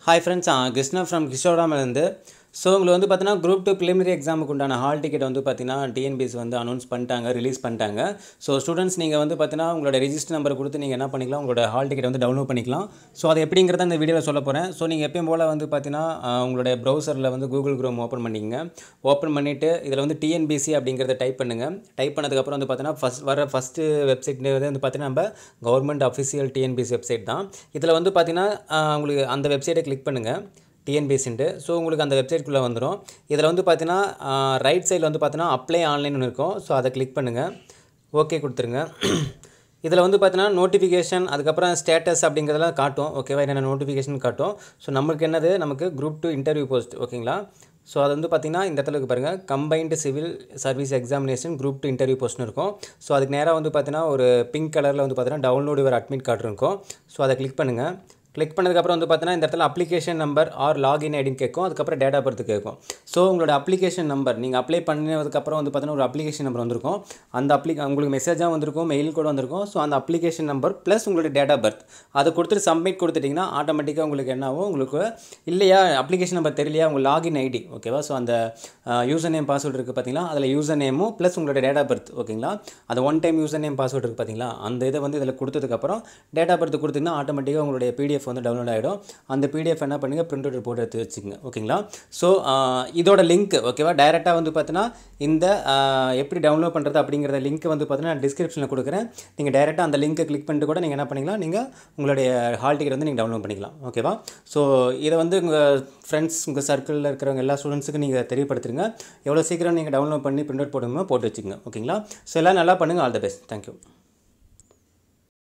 hi friends Krishna from கிஷோராமிலேருந்து so உங்களுக்கு வந்து பார்த்தீங்கன்னா குரூப் டூ preliminary எக்ஸாமுக்கு உண்டான ஹால் டிக்கெட் வந்து பார்த்தீங்கன்னா டிஎன்பிஎஸ் வந்து அனௌன்ஸ் பண்ணிட்டாங்க ரிலீஸ் பண்ணிட்டாங்க ஸோ ஸ்டூடெண்ட்ஸ் நீங்கள் வந்து பார்த்தீங்கன்னா உங்களோட ரெஜிஸ்டர் நம்பர் கொடுத்து நீங்கள் என்ன பண்ணிக்கலாம் உங்களோட ஹால் டிக்கெட் வந்து டவுன்லோட் பண்ணிக்கலாம் ஸோ அது எப்படிங்கிறத இந்த வீடியோவில் சொல்ல போகிறேன் ஸோ நீங்கள் எப்பயும் போல் வந்து பார்த்தீங்கன்னா ஆஹ், உங்களுடைய ப்ரௌசரில் வந்து கூகுள் குரோம் ஓப்பன் பண்ணிக்கங்க ஓப்பன் பண்ணிவிட்டு இதில் வந்து டிஎன்பிசி அப்படிங்கிறத டைப் பண்ணுங்கள் டைப் பண்ணதுக்கப்புறம் வந்து பார்த்தீங்கன்னா ஃபஸ்ட் வர ஃபஸ்ட்டு வெப்சைட் வந்து பார்த்தீங்கன்னா நம்ம கவர்மெண்ட் அஃபிஷியல் டிஎன்பிசி வெப்சைட் தான் இதில் வந்து பார்த்தீங்கன்னா ஆஹ், உங்களுக்கு அந்த வெப்சைட்டை கிளிக் பண்ணுங்கள் டிஎன்பிஎஸ்ன்ட்டு ஸோ உங்களுக்கு அந்த வெப்சைட்குள்ளே வந்துடும் இதில் வந்து பார்த்தீங்கன்னா ரைட் சைடில் வந்து பார்த்தீங்கன்னா அப்ளை ஆன்லைன் இருக்கும் ஸோ அதை கிளிக் பண்ணுங்கள் ஓகே கொடுத்துருங்க இதில் வந்து பார்த்தீங்கன்னா நோட்டிஃபிகேஷன் அதுக்கப்புறம் ஸ்டேட்டஸ் அப்படிங்கிறதெல்லாம் காட்டும் ஓகேவா என்னென்ன நோட்டிஃபிகேஷன் காட்டும் ஸோ நமக்கு என்னது நமக்கு குரூப் டூ இன்டர்வியூ போஸ்ட் ஓகேங்களா ஸோ அது வந்து பார்த்தீங்கன்னா இந்த இடத்துல இருக்கு பாருங்கள் combined civil service examination group two interview போஸ்ட்னு இருக்கும் ஸோ அதுக்கு நேராக வந்து பார்த்தீங்கன்னா ஒரு பிங்க் கலரில் வந்து பார்த்தீங்கன்னா டவுன்லோட் யுவர் அட்மிட் கார்டு இருக்கும் ஸோ அதை கிளிக் பண்ணுங்கள் கிளிக் பண்ணதுக்கப்புறம் வந்து பார்த்தீங்கன்னா இந்த இடத்துல அப்ளிகேஷன் நம்பர் ஆர் லாகின் ஐடின்னு கேட்கும் அதுக்கப்புறம் டேட் ஆஃப் பர்த் கேட்கும் ஸோ உங்களோட அப்ளிகேஷன் நம்பர் நீங்கள் அப்ளை பண்ணதுக்கப்புறம் வந்து பார்த்தீங்கன்னா ஒரு அப்ளிகேஷன் நம்பர் வந்திருக்கும் அந்த அப்ளி உங்களுக்கு மெசேஜாக வந்திருக்கும் மெயில் கூட வந்திருக்கும் ஸோ அந்த அப்ளிகேஷன் நம்பர் ப்ளஸ் உங்களுடைய டேட் ஆஃப் பர்த் அதை கொடுத்துட்டு சப்மிட் கொடுத்துட்டிங்கன்னா ஆட்டோமேட்டிக்காக உங்களுக்கு என்ன ஆகும் உங்களுக்கு இல்லையா அப்ளிகேஷன் நம்பர் தெரியலையா உங்கள் லாகின் ஐடி ஓகேவா ஸோ அந்த யூசர் நேம் பாஸ்வேர்டு இருக்குது பார்த்தீங்களா அதில் யூசர் நேமும் ப்ளஸ் உங்களோட டேட் ஆஃப் பர்த் ஓகேங்களா அது one time user name password இருக்குது பார்த்தீங்களா அந்த இதை வந்து இதில் கொடுத்ததுக்கப்புறம் டேட் ஆஃப் பர்த் கொடுத்தீங்கன்னா ஆட்டோமேட்டிக்காக உங்களுடைய பிடிஎஃப் வந்து டவுன்லோட் ஆகிடும் அந்த பிடிஎஃப் என்ன பண்ணுங்க பிரிண்ட் அவுட் போட்டு எடுத்து வச்சுக்கோங்க ஓகேங்களா ஸோ இதோட லிங்க் ஓகேவா டைரெக்டாக வந்து பார்த்தீங்கன்னா இந்த ஆஹ், எப்படி டவுன்லோட் பண்ணுறது அப்படிங்கிறத லிங்க் வந்து பார்த்தீங்கன்னா டிஸ்கிரிப்ஷனில் கொடுக்குறேன் நீங்கள் டைரெக்டாக அந்த லிங்க்கை கிளிக் பண்ணிட்டு கூட நீங்கள் என்ன பண்ணிக்கலாம் நீங்கள் உங்களுடைய ஹால் டிக்கெட் வந்து நீங்கள் டவுன்லோட் பண்ணிக்கலாம் ஓகேவா ஸோ இதை வந்து உங்கள் ஃப்ரெண்ட்ஸ் உங்கள் சர்க்கிளில் இருக்கிறவங்க எல்லா ஸ்டூடெண்ட்ஸுக்கும் நீங்கள் தெரியப்படுத்துருங்க எவ்வளோ சீக்கிரம் நீங்கள் டவுன்லோட் பண்ணி பிரிண்ட் அவுட் போடுங்க போட்டு வச்சுக்கோங்க ஓகேங்களா ஸோ எல்லாம் நல்லா பண்ணுங்கள் ஆல் த பெஸ்ட் தேங்க்யூ